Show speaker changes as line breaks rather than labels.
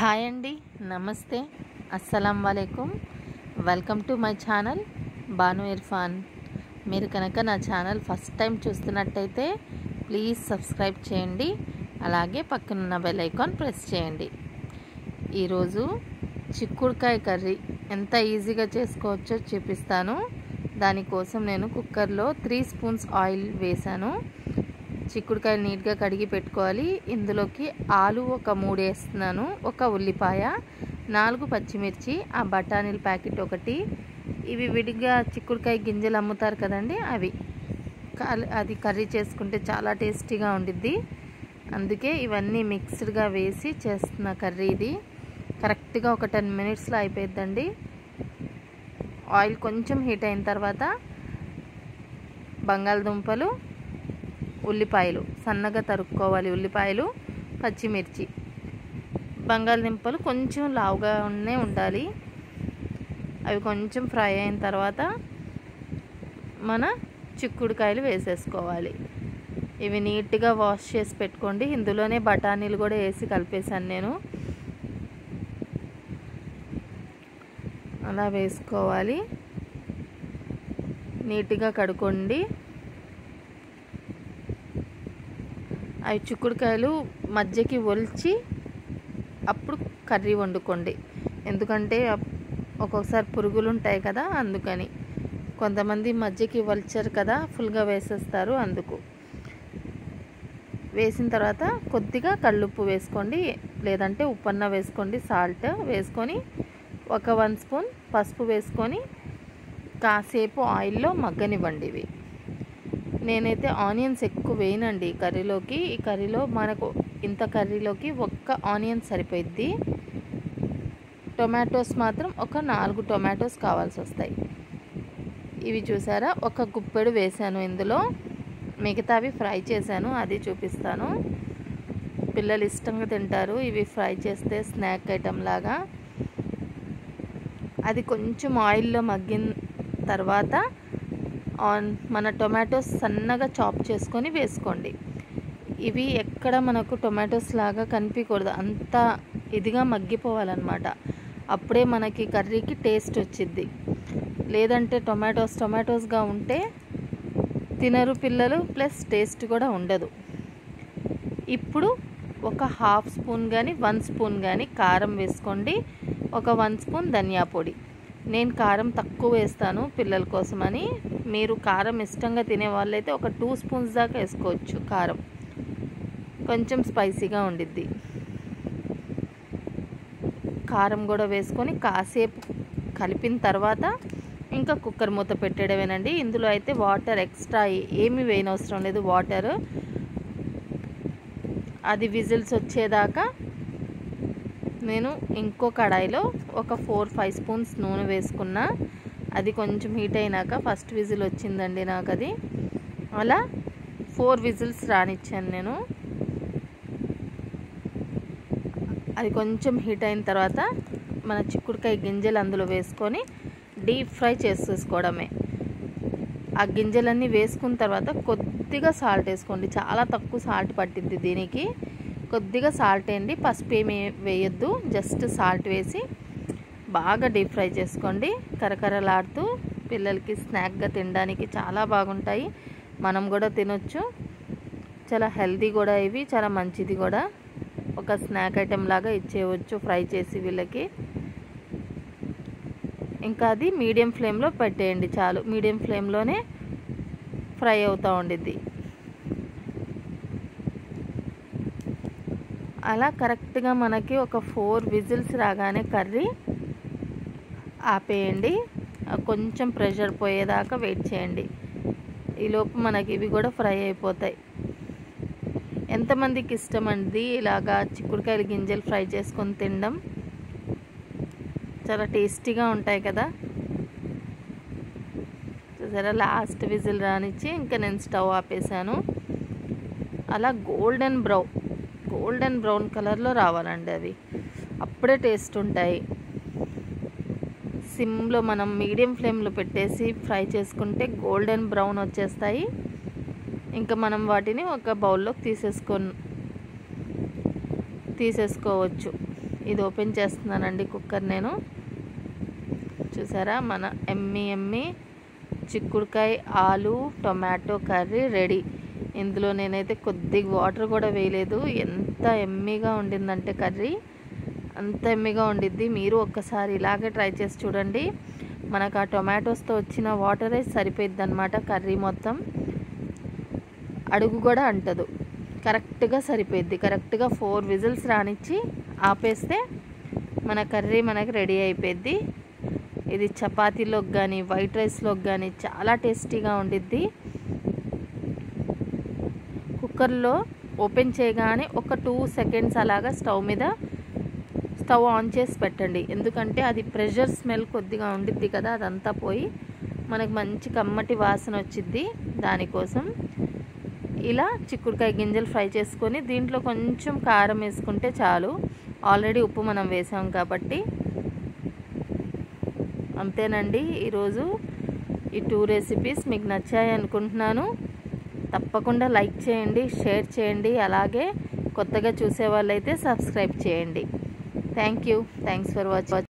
hi అండి నమస్తే అస్సలం వాలేకుమ్ welcome to my channel Banu Irfan మీరు కనుక నా ఛానల్ ఫస్ట్ టైం చూస్తున్నట్టయితే ప్లీజ్ సబ్స్క్రైబ్ చేయండి అలాగే పక్కనున్న బెల్ ఐకాన్ ప్రెస్ చేయండి ఈరోజు చిక్కుడుకాయ కర్రీ ఎంత ఈజీగా చేసుకోవచ్చో చూపిస్తాను దానికోసం నేను కుక్కర్లో త్రీ స్పూన్స్ ఆయిల్ వేశాను చిక్కుడుకాయలు నీట్గా కడిగి పెట్టుకోవాలి ఇందులోకి ఆలు ఒక మూడు వేస్తున్నాను ఒక ఉల్లిపాయ నాలుగు పచ్చిమిర్చి ఆ బఠానీల ప్యాకెట్ ఒకటి ఇవి విడిగా చిక్కుడుకాయ గింజలు అమ్ముతారు కదండి అవి అది కర్రీ చేసుకుంటే చాలా టేస్టీగా ఉండిద్ది అందుకే ఇవన్నీ మిక్స్డ్గా వేసి చేస్తున్న కర్రీ ఇది కరెక్ట్గా ఒక టెన్ మినిట్స్లో అయిపోద్దండి ఆయిల్ కొంచెం హీట్ అయిన తర్వాత బంగాళదుంపలు ఉల్లిపాయలు సన్నగా తరుక్కోవాలి ఉల్లిపాయలు పచ్చిమిర్చి బంగాళదుంపలు కొంచెం లావుగానే ఉండాలి అవి కొంచెం ఫ్రై అయిన తర్వాత మన చిక్కుడుకాయలు వేసేసుకోవాలి ఇవి నీట్గా వాష్ చేసి పెట్టుకోండి ఇందులోనే బఠానీలు కూడా వేసి కలిపేశాను నేను అలా వేసుకోవాలి నీట్గా కడుక్కోండి అవి చిక్కుడుకాయలు మధ్యకి ఒలిచి అప్పుడు కర్రీ వండుకోండి ఎందుకంటే ఒక్కొక్కసారి పురుగులు ఉంటాయి కదా అందుకని కొంతమంది మధ్యకి వలిచారు కదా ఫుల్గా వేసేస్తారు అందుకు వేసిన తర్వాత కొద్దిగా కళ్ళుప్పు వేసుకోండి లేదంటే ఉప్పన్న వేసుకోండి సాల్ట్ వేసుకొని ఒక వన్ స్పూన్ పసుపు వేసుకొని కాసేపు ఆయిల్లో మగ్గనివ్వండి ఇవి నేనైతే ఆనియన్స్ ఎక్కువ వేయనండి ఈ కర్రీలోకి ఈ కర్రీలో మనకు ఇంత కర్రీలోకి ఒక్క ఆనియన్ సరిపోయిద్ది టొమాటోస్ మాత్రం ఒక నాలుగు టొమాటోస్ కావాల్సి వస్తాయి ఇవి చూసారా ఒక గుప్పెడు వేసాను ఇందులో మిగతావి ఫ్రై చేశాను అది చూపిస్తాను పిల్లలు ఇష్టంగా తింటారు ఇవి ఫ్రై చేస్తే స్నాక్ ఐటెం లాగా అది కొంచెం ఆయిల్లో మగ్గిన తర్వాత ఆన్ మన టొమాటోస్ సన్నగా చాప్ చేసుకొని వేసుకోండి ఇవి ఎక్కడ మనకు టొమాటోస్ లాగా కనిపించకూడదు అంత ఇదిగా మగ్గిపోవాలన్నమాట అప్పుడే మనకి కర్రీకి టేస్ట్ వచ్చిద్ది లేదంటే టొమాటోస్ టొమాటోస్గా ఉంటే తినరు పిల్లలు ప్లస్ టేస్ట్ కూడా ఉండదు ఇప్పుడు ఒక హాఫ్ స్పూన్ కానీ వన్ స్పూన్ కానీ కారం వేసుకోండి ఒక వన్ స్పూన్ ధనియా పొడి నేను కారం తక్కువ వేస్తాను పిల్లల కోసమని మీరు కారం ఇష్టంగా తినే వాళ్ళైతే ఒక టూ స్పూన్స్ దాకా వేసుకోవచ్చు కారం కొంచెం స్పైసీగా ఉండిద్ది కారం కూడా వేసుకొని కాసేపు కలిపిన తర్వాత ఇంకా కుక్కర్ మూత పెట్టేయడమేనండి ఇందులో అయితే వాటర్ ఎక్స్ట్రా ఏమి వేయనవసరం లేదు వాటర్ అది విజిల్స్ వచ్చేదాకా నేను ఇంకో కడాయిలో ఒక ఫోర్ ఫైవ్ స్పూన్స్ నూనె వేసుకున్నా అది కొంచెం హీట్ అయినాక ఫస్ట్ విజిల్ వచ్చిందండి నాకు అది అలా ఫోర్ విజిల్స్ రానిచ్చాను నేను అది కొంచెం హీట్ అయిన తర్వాత మన చిక్కుడుకాయ గింజలు అందులో వేసుకొని డీప్ ఫ్రై చేసేసుకోవడమే ఆ గింజలన్నీ వేసుకున్న తర్వాత కొద్దిగా సాల్ట్ వేసుకోండి చాలా తక్కువ సాల్ట్ పట్టిద్ది దీనికి కొద్దిగా సాల్ట్ వేయండి పసుపు ఏమి వేయొద్దు జస్ట్ సాల్ట్ వేసి బాగా డీప్ ఫ్రై చేసుకోండి కరకరలాడుతూ పిల్లలకి స్నాక్గా తినడానికి చాలా బాగుంటాయి మనం కూడా తినొచ్చు చాలా హెల్తీ కూడా ఇవి చాలా మంచిది కూడా ఒక స్నాక్ ఐటెం లాగా ఇచ్చేయవచ్చు ఫ్రై చేసి వీళ్ళకి ఇంకా అది మీడియం ఫ్లేమ్లో పెట్టేయండి చాలు మీడియం ఫ్లేమ్లోనే ఫ్రై అవుతూ ఉండిద్ది అలా కరెక్ట్గా మనకి ఒక ఫోర్ విజిల్స్ రాగానే కర్రీ ఆపేయండి కొంచెం ప్రెషర్ పోయేదాకా వెయిట్ చేయండి ఈలోపు మనకి ఇవి కూడా ఫ్రై అయిపోతాయి ఎంతమందికి ఇష్టం అండి ఇలాగా చిక్కుడుకాయల గింజలు ఫ్రై చేసుకొని తినడం చాలా టేస్టీగా ఉంటాయి కదా చూసారా లాస్ట్ విజిల్ రానిచ్చి ఇంకా నేను స్టవ్ ఆపేసాను అలా గోల్డెన్ బ్రౌన్ గోల్డెన్ బ్రౌన్ కలర్లో రావాలండి అవి అప్పుడే టేస్ట్ ఉంటాయి సిమ్లో మనం మీడియం ఫ్లేమ్లో పెట్టేసి ఫ్రై చేసుకుంటే గోల్డెన్ బ్రౌన్ వచ్చేస్తాయి ఇంకా మనం వాటిని ఒక బౌల్లోకి తీసేసుకొని తీసేసుకోవచ్చు ఇది ఓపెన్ చేస్తున్నానండి కుక్కర్ నేను చూసారా మన ఎమ్మి ఎమ్మి చిక్కుడుకాయ ఆలు టొమాటో కర్రీ రెడీ ఇందులో నేనైతే కొద్దిగా వాటర్ కూడా వేయలేదు ఎంత ఎమ్మిగా ఉండిందంటే కర్రీ అంత ఎమ్మిగా ఉండిద్ది మీరు ఒక్కసారి ఇలాగే ట్రై చేసి చూడండి మనకు ఆ టొమాటోస్తో వచ్చిన వాటరే సరిపోయిద్ది అనమాట కర్రీ మొత్తం అడుగు కూడా అంటదు కరెక్ట్గా సరిపోయిద్ది కరెక్ట్గా ఫోర్ విజిల్స్ రానిచ్చి ఆపేస్తే మన కర్రీ మనకి రెడీ అయిపోయిద్ది ఇది చపాతీలోకి కానీ వైట్ రైస్లోకి కానీ చాలా టేస్టీగా ఉండిద్ది కుక్కర్లో ఓపెన్ చేయగానే ఒక టూ సెకండ్స్ అలాగా స్టవ్ మీద స్టవ్ ఆన్ చేసి పెట్టండి ఎందుకంటే అది ప్రెషర్ స్మెల్ కొద్దిగా ఉండిద్ది కదా అదంతా పోయి మనకు మంచి కమ్మటి వాసన వచ్చిద్ది దానికోసం ఇలా చిక్కుడుకాయ గింజలు ఫ్రై చేసుకొని దీంట్లో కొంచెం కారం వేసుకుంటే చాలు ఆల్రెడీ ఉప్పు మనం వేసాం కాబట్టి అంతేనండి ఈరోజు ఈ టూ రెసిపీస్ మీకు నచ్చాయి అనుకుంటున్నాను తప్పకుండా లైక్ చేయండి షేర్ చేయండి అలాగే కొత్తగా చూసే వాళ్ళైతే సబ్స్క్రైబ్ చేయండి thank you thanks for watch